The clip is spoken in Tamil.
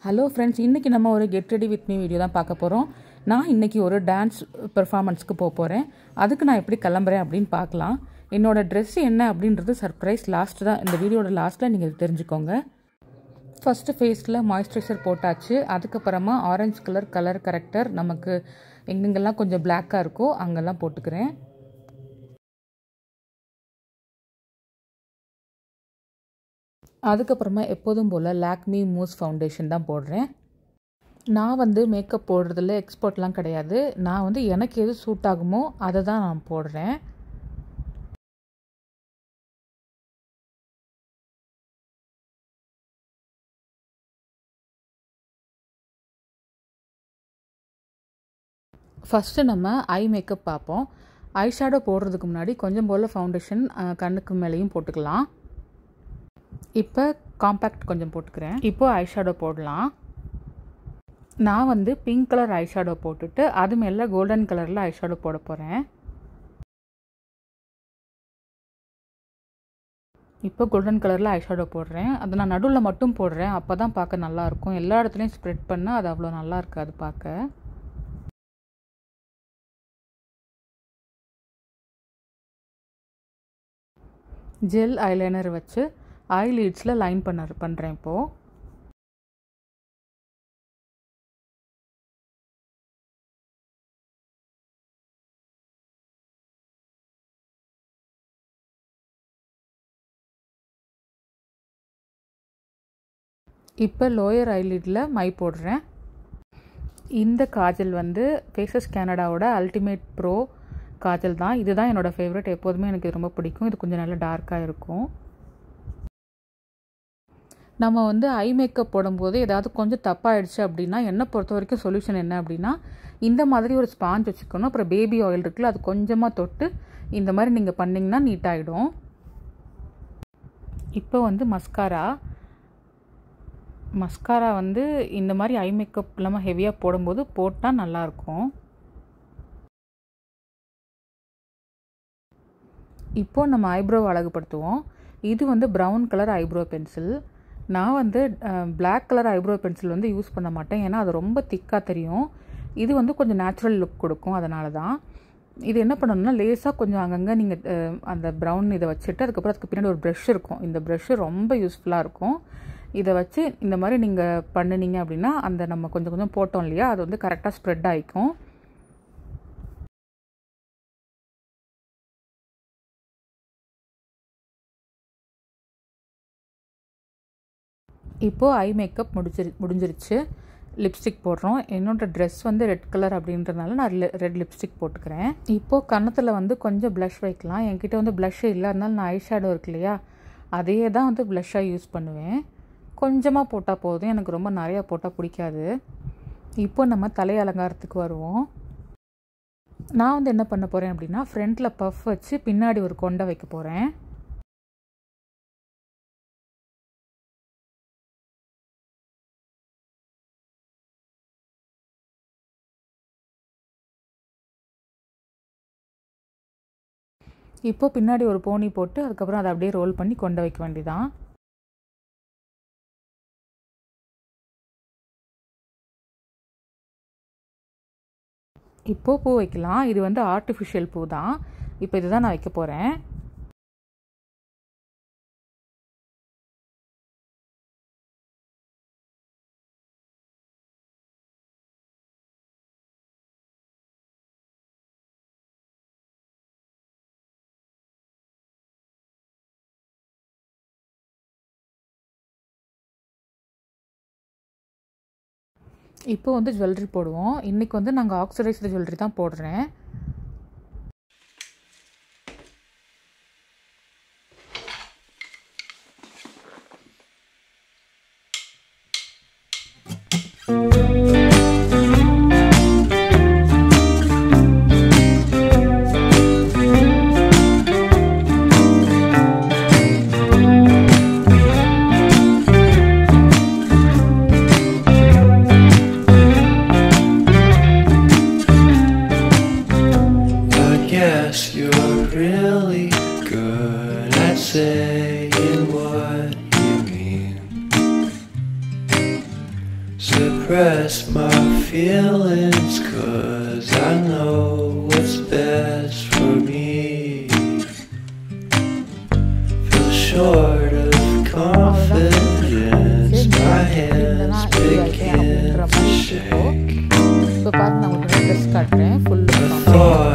ஹலோ ஃப்ரெண்ட்ஸ் இன்றைக்கி நம்ம ஒரு get ready with me video தான் பார்க்க போகிறோம் நான் இன்றைக்கி ஒரு டான்ஸ் பெர்ஃபார்மன்ஸ்க்கு போக போகிறேன் அதுக்கு நான் எப்படி கிளம்புறேன் அப்படின்னு பார்க்கலாம் என்னோடய ட்ரெஸ் என்ன அப்படின்றது சர்ப்ரைஸ் லாஸ்ட் தான் இந்த வீடியோட லாஸ்ட்டில் நீங்கள் தெரிஞ்சுக்கோங்க ஃபஸ்ட்டு ஃபேஸில் மாய்ஸ்சரைசர் போட்டாச்சு அதுக்கப்புறமா ஆரஞ்சு கலர் கலர் கரெக்டர் நமக்கு எங்கெங்கெல்லாம் கொஞ்சம் பிளாக்காக இருக்கோ அங்கெல்லாம் போட்டுக்கிறேன் அதுக்கப்புறமா எப்போதும் போல் லாக்மி மூஸ் ஃபவுண்டேஷன் தான் போடுறேன் நான் வந்து மேக்கப் போடுறதுல எக்ஸ்பர்ட்லாம் கிடையாது நான் வந்து எனக்கு எது சூட் ஆகுமோ அதை தான் நான் போடுறேன் ஃபஸ்ட்டு நம்ம ஐ மேக்கப் பார்ப்போம் ஐ ஷேடோ போடுறதுக்கு முன்னாடி கொஞ்சம் போல் ஃபவுண்டேஷன் கண்ணுக்கு மேலேயும் போட்டுக்கலாம் இப்போ காம்பேக்ட் கொஞ்சம் போட்டுக்கிறேன் இப்போ ஐ ஷேடோ போடலாம் நான் வந்து பிங்க் கலர் ஐ ஷேடோ போட்டுட்டு அது மேலே கோல்டன் கலரில் ஐ ஷேடோ போட போகிறேன் இப்போ கோல்டன் கலரில் ஐ ஷேடோ போடுறேன் அதை நான் நடுவில் மட்டும் போடுறேன் அப்போ தான் பார்க்க நல்லாயிருக்கும் எல்லா இடத்துலையும் ஸ்ப்ரெட் பண்ணால் அது அவ்வளோ நல்லா இருக்காது பார்க்க ஜெல் ஐலைனர் வச்சு ஐ லீட்ஸில் லைன் பண்ண பண்ணுறேன் இப்போது இப்போ லோயர் ஐலிட்டில் மை போடுறேன் இந்த காஜல் வந்து ஃபேஸஸ் கேனடாவோட அல்டிமேட் ப்ரோ காஜல் தான் இதுதான் என்னோடய ஃபேவரட் எப்போதுமே எனக்கு இது ரொம்ப பிடிக்கும் இது கொஞ்சம் நல்லா டார்க்காக இருக்கும் நம்ம வந்து ஐ மேக்கப் போடும்போது ஏதாவது கொஞ்சம் தப்பாயிடுச்சு அப்படின்னா என்னை பொறுத்த வரைக்கும் சொல்யூஷன் என்ன அப்படின்னா இந்த மாதிரி ஒரு ஸ்பாஞ்ச் வச்சுக்கணும் அப்புறம் பேபி ஆயில் இருக்குல்ல அது கொஞ்சமாக தொட்டு இந்த மாதிரி நீங்கள் பண்ணிங்கன்னா நீட்டாகிடும் இப்போ வந்து மஸ்காரா மஸ்காரா வந்து இந்த மாதிரி ஐ மேக்கப் இல்லாமல் ஹெவியாக போடும்போது போட்டால் நல்லாயிருக்கும் இப்போது நம்ம ஐப்ரோ அழகுபடுத்துவோம் இது வந்து ப்ரௌன் கலர் ஐப்ரோ பென்சில் நான் வந்து பிளாக் கலர் ஐப்ரோ பென்சில் வந்து யூஸ் பண்ண மாட்டேன் ஏன்னா அது ரொம்ப திக்காக தெரியும் இது வந்து கொஞ்சம் நேச்சுரல் லுக் கொடுக்கும் அதனால தான் இது என்ன பண்ணணும்னா லேஸாக கொஞ்சம் அங்கங்கே நீங்கள் அந்த ப்ரௌன் இதை வச்சுட்டு அதுக்கப்புறம் அதுக்கு பின்னாடி ஒரு ப்ரெஷ் இருக்கும் இந்த ப்ரெஷ்ஷு ரொம்ப யூஸ்ஃபுல்லாக இருக்கும் இதை வச்சு இந்த மாதிரி நீங்கள் பண்ணினீங்க அப்படின்னா அந்த நம்ம கொஞ்சம் கொஞ்சம் போட்டோம் இல்லையா அது வந்து கரெக்டாக ஸ்ப்ரெட் ஆகிக்கும் இப்போது ஐ மேக்கப் முடிச்சிரு முடிஞ்சிருச்சு லிப்ஸ்டிக் போடுறோம் என்னோடய ட்ரெஸ் வந்து ரெட் கலர் அப்படின்றதுனால நான் ரெட் லிப்ஸ்டிக் போட்டுக்கிறேன் இப்போது கன்னத்தில் வந்து கொஞ்சம் ப்ளஷ் வைக்கலாம் என்கிட்ட வந்து ப்ளஷ் இல்லை அதனால நான் ஐ ஷேடோ இருக்கு இல்லையா அதையே தான் வந்து ப்ளஷ்ஷாக யூஸ் பண்ணுவேன் கொஞ்சமாக போட்டால் போதும் எனக்கு ரொம்ப நிறையா போட்டால் பிடிக்காது இப்போ நம்ம தலை அலங்காரத்துக்கு வருவோம் நான் வந்து என்ன பண்ண போகிறேன் அப்படின்னா ஃப்ரண்ட்டில் பஃப் வச்சு பின்னாடி ஒரு கொண்டை வைக்க போகிறேன் இப்போ பின்னாடி ஒரு போனி போட்டு அதுக்கப்புறம் அதை அப்படியே ரோல் பண்ணி கொண்டு வைக்க வேண்டியதான் இப்போது பூ வைக்கலாம் இது வந்து ஆர்டிஃபிஷியல் பூ தான் இப்போ இதுதான் நான் வைக்க போகிறேன் இப்போ வந்து ஜுவல்லரி போடுவோம் இன்றைக்கி வந்து நாங்கள் ஆக்சிடைஸ்டு ஜுவல்லரி தான் போடுறேன் suppress my feelings cause I know what's best for me. Feel short of confidence, my hands begin to shake. இப்போ பாருங்க நான் உங்களுக்கு ட்ரெஸ் காட்டுறேன் ஃபுல் I thought